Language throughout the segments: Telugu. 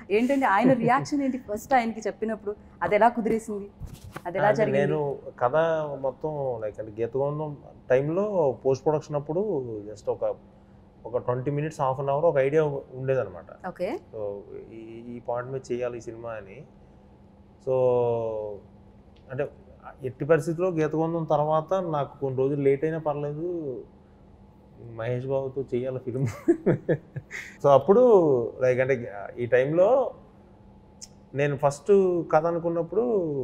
ఏంటంటే ఆయన రియాక్షన్ ఏంటి ఫస్ట్ ఆయనకి చెప్పినప్పుడు అది ఎలా కుదిరేసింది అది ఎలా అంటే జరిగింది నేను కథ మొత్తం లైక్ అంటే గీతగోందం టైంలో పోస్ట్ ప్రొడక్షన్ అప్పుడు జస్ట్ ఒక ఒక twenty minutes half an hour ఒక ఐడియా ఉండేదన్నమాట ఓకే సో ఈ ఈ పాయింట్ మీద చేయాలి ఈ సినిమా అని సో అంటే ఎట్టి పరిస్థితిలో గీతగోందం తర్వాత నాకు కొన్ని రోజులు లేట్ అయినా పర్లేదు మహేష్ బాబుతో చేయాలి ఫిలిం సో అప్పుడు లైక్ అంటే ఈ టైంలో నేను ఫస్ట్ కథ అనుకున్నప్పుడు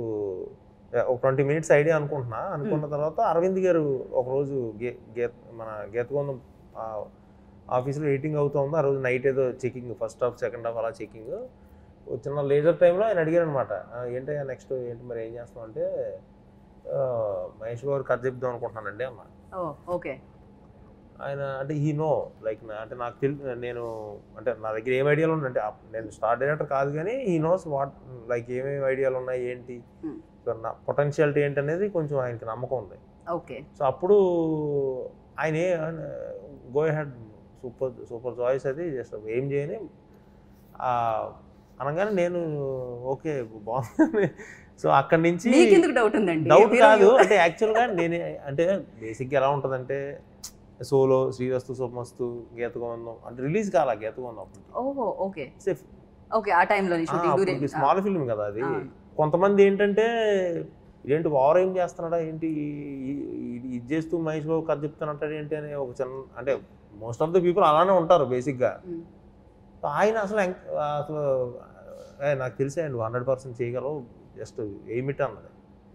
ఒక ట్వంటీ మినిట్స్ ఐడియా అనుకుంటున్నా అనుకున్న తర్వాత అరవింద్ గారు ఒకరోజు గే గీత మన గీతగోందం ఆఫీస్లో ఎడిటింగ్ అవుతుంది ఆ రోజు నైట్ ఏదో checking first half second half అలా చెకింగ్ చిన్న లేజర్ టైంలో ఆయన అడిగారు అనమాట ఏంటి నెక్స్ట్ ఏంటి మరి ఏం చేస్తాం అంటే "ఆ, మహేష్ బాబు కథ చెప్దాం అనుకుంటున్నానండి అన్న ఓ ఓకే ఆయన అంటే ఈ నో లైక్ అంటే నాకు తెలి నేను అంటే నా దగ్గర ఏం ఐడియాలు ఉన్నాయి అంటే అప్- నేను స్టార్ డైరెక్టర్ కాదు కానీ ఈ నోస్ వాట్ లైక్ ఏమేమి ఐడియాలు ఉన్నాయి ఏంటి Hmm. సో నా పొటెన్షియాలిటీ ఏంటి అనేది కొంచెం ఆయనకి నమ్మకం ఉంది ఓకే సో అప్పుడు ఆయన go head super super choice అది జస్ట్ ఏం చేయని ఆ, అనగానే నేను ఓకే బాగుంది సో అక్కడి నుంచి మీకు ఎందుకు డౌట్ ఉందండి డౌట్ మీరు- కాదు అంటే యాక్చువల్గా నేను అంటే బేసిక్గా ఎలా ఉంటుందంటే సోలో శ్రీరస్తు శుభమస్తు గీతగోందం అంటే రిలీజ్ కాల గీతగోందం అప్పుడు ఓహో ఓకే ఓకే ఆ టైంలో షూటింగ్ స్మాల్ ఫిల్మ్ కదా అది ఆ. కొంతమంది ఏంటంటే ఏంటి ఓవర్ ఏం చేస్తున్నాడా ఏంటి ఈ- ఈ- ఈ- ఇది చేస్తూ మహేష్ బాబు కథ చెప్తానంటాడు ఏంటి అని ఒక చిన్న అంటే మోస్ట్ ఆఫ్ ద పీపుల్ అలానే ఉంటారు బేసిక్గా ఆయన అసలు ఎంక్- అసలు ఏ, నాకు తెలిసే నువ్వు హండ్రెడ్ పర్సెంట్ చేయగలవు జస్ట్ ఏమిటి అన్నది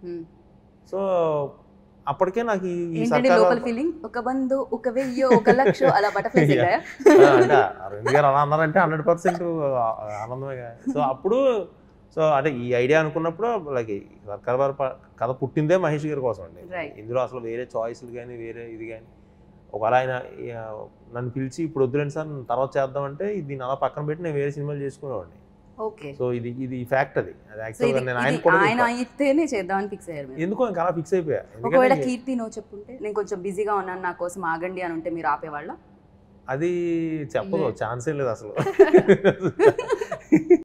సో అప్పటికే నాకు ఈ ఈ ఏంటంటే సర్కార్ లోపల ఫీలింగ్ ఒక బంధు ఒక వెయ్యి ఒక లక్ష అలా బటర్ఫ్లైస్ Yeah. వెళ్ళాయా ఆ, అంటే అరవింద్ గారు అలా అన్నారంటే హండ్రెడ్ పర్సెంట్ ఆనందమే సో అప్పుడు సో అంటే ఈ ఐడియా అనుకున్నప్పుడు లైక్ సర్కార్ వారి ప- కథ పుట్టిందే మహేష్ గారి కోసం అండి Right. ఇందులో అసలు వేరే చాయిస్లు కానీ వేరే ఇది కానీ ఒకవేళ ఆయన ఆ, నన్ను పిలిచి ఇప్పుడు వద్దులేండి సార్ నేను తర్వాత చేద్దామంటే దీన్ని అలా పక్కన పెట్టి నేను వేరే సినిమాలు చేసుకునేవాడిని ఓకే సో ఇది ఇది ఫ్యాక్ట్ అది అది సో యాక్చువల్గా ఇది నేను ఇది ఆయన కూడా ఆయన చెప్పా. అయితేనే చేద్దామని ఫిక్స్ అయ్యారు మీరు ఎందుకో ఇంకా అలా ఫిక్స్ అయిపోయా ఒకవేళ ఎందుకంటే కీర్తి నో చెప్పుంటే నేను కొంచెం బిజీగా ఉన్నాను నా కోసం ఆగండి అని ఉంటే మీరు ఆపేవాళ్ళ అది చెప్పదు ఛాన్సే లేదు అసలు